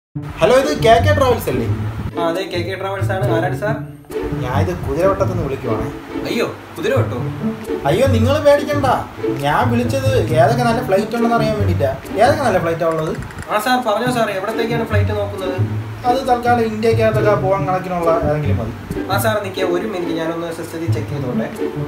Hello ഇത് K K travels അല്ലേ ആ അതെ കെ കെ ട്രാവൽസ് ആണ് ആരാണ് സാർ ഞാൻ ഇത് കുതിരവട്ടത്ത് നിന്ന് വിളിക്കുവാണേ അയ്യോ കുതിര കേട്ടോ അയ്യോ നിങ്ങൾ പേടിക്കണ്ട ഞാൻ വിളിച്ചത് ഏതൊക്കെ നല്ല ഫ്ലൈറ്റ് ഉണ്ടെന്ന് അറിയാൻ വേണ്ടിയിട്ടാ ഏതൊക്കെ നല്ല ഫ്ലൈറ്റാണ് ഉള്ളത് ആ സാർ പറഞ്ഞോ സാർ എവിടത്തേക്കാണ് ഫ്ലൈറ്റ് നോക്കുന്നത് അത് തൽക്കാലം ഇന്ത്യക്കകത്തൊക്കെ പോകാൻ കണക്കിനുള്ള ഏതെങ്കിലും മതി ആ സാർ നിൽക്കുക ഒരു മിനിറ്റ് ഞാനൊന്ന് സിസ്റ്റത്തിൽ ചെക്ക് ചെയ്തോട്ടെ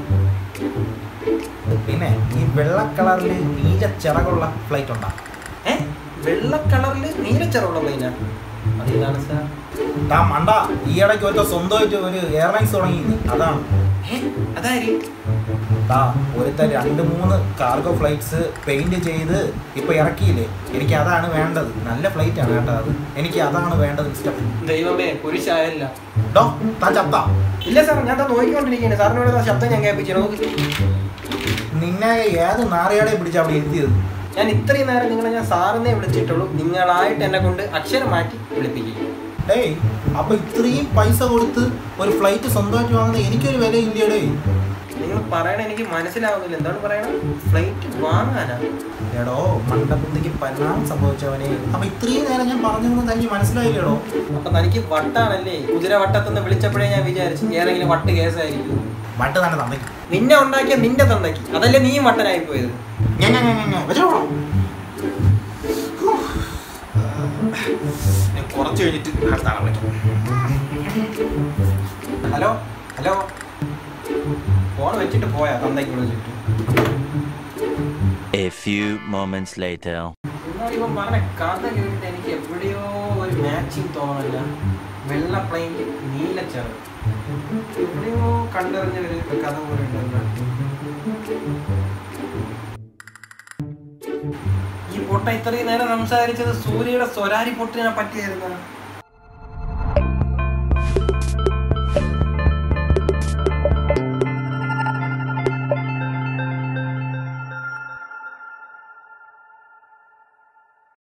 പിന്നെ ഈ വെള്ള കളറിൽ നീല ചിറകുള്ള ഫ്ലൈറ്റ് ഉണ്ടാ ഏ വെള്ള കളറിൽ നീലച്ചറുള്ള പ്ലെയിനാ അതിലാണ് സാർ ആ മണ്ട ഈ ഇടയ്ക്ക് ഒറ്റ സ്വന്തമായിട്ട് ഒരു എയർലൈൻസ് തുടങ്ങി അതാണ് ഏ അതാരി ദാ ഒരുത്ത രണ്ട് മൂന്ന് കാർഗോ ഫ്ലൈറ്റ്സ് പെയിന്റ് ചെയ്ത് ഇപ്പൊ ഇറക്കിയില്ലേ എനിക്ക് അതാണ് വേണ്ടത് നല്ല ഫ്ലൈറ്റ് ആണ് കേട്ടോ അത് എനിക്ക് അതാണ് വേണ്ടത് മിസ്റ്റർ ദൈവമേ കുരിശായല്ല ഡോ താൻ ചത്ത ഇല്ല സാർ ഞാൻ ദാ നോക്കിക്കൊണ്ടിരിക്കുകയാണ് സാറിനോട് ദാ ശബ്ദം ഞാൻ കേൾപ്പിച്ചു നോക്ക് നിന്നെ ഏത് നാറിയാടെ പിടിച്ച് അവിടെ എത്തിയത് ഞാൻ ഇത്രയും നേരം നിങ്ങളെ ഞാൻ സാറിനെ വിളിച്ചിട്ടുള്ളൂ നിങ്ങളായിട്ട് എന്നെ കൊണ്ട് അക്ഷരം മാറ്റി വിളിപ്പിക്കും ഡേയ് അപ്പൊ ഇത്രയും പൈസ കൊടുത്ത് ഒരു ഫ്ലൈറ്റ് സ്വന്തമായിട്ട് വാങ്ങുന്ന എനിക്കൊരു വില ഇല്ലടേ നിങ്ങൾ പറയണ എനിക്ക് മനസ്സിലാവുന്നില്ല എന്താണ് പറയണത് ഫ്ലൈറ്റ് വാങ്ങാനാ എടോ മണ്ടബുദ്ധിക്ക് പരിണാമം സംഭവിച്ചവനെ അപ്പൊ ഇത്രയും നേരം ഞാൻ പറഞ്ഞൊന്നും തനിക്ക് മനസ്സിലായില്ലേടോ അപ്പൊ തനിക്ക് വട്ടാണല്ലേ കുതിര വട്ടത്തെന്ന് വിളിച്ചപ്പോഴേ ഞാൻ വിചാരിച്ചു ഏതെങ്കിലും വട്ട് കേസായിരിക്കും വട്ട് തന്നെ തന്നേക്ക് നിന്നെ ഉണ്ടാക്കിയ നിന്റെ തന്തയ്ക്ക് അതല്ലേ നീയും വട്ടനായി പോയത് ഞാൻ ഞാൻ ഞാൻ ഞാൻ വെച്ചോളൂ ഞാൻ കുറച്ച് കഴിഞ്ഞിട്ട് അടുത്ത ആളെ വിളിക്കാം ഹലോ ഹലോ ഫോൺ വെച്ചിട്ട് പോയാ തന്തയ്ക്ക് വിളിച്ചിട്ട് A few moments later. എന്നാൽ ഇവൻ പറഞ്ഞ കഥ കേട്ടിട്ട് എനിക്ക് എവിടെയോ ഒരു മാച്ചിങ് തോന്നണില്ല വെള്ള പ്ലെയിനിൽ നീലച്ചെറു എവിടെയോ കണ്ടറിഞ്ഞ ഒരു കഥ പോലെ ഉണ്ടല്ലോ ഈ പൊട്ട ഇത്രയും നേരം സംസാരിച്ചത് സൂര്യയുടെ സ്വരാരി പൊട്ടിനെ പറ്റിയായിരുന്നു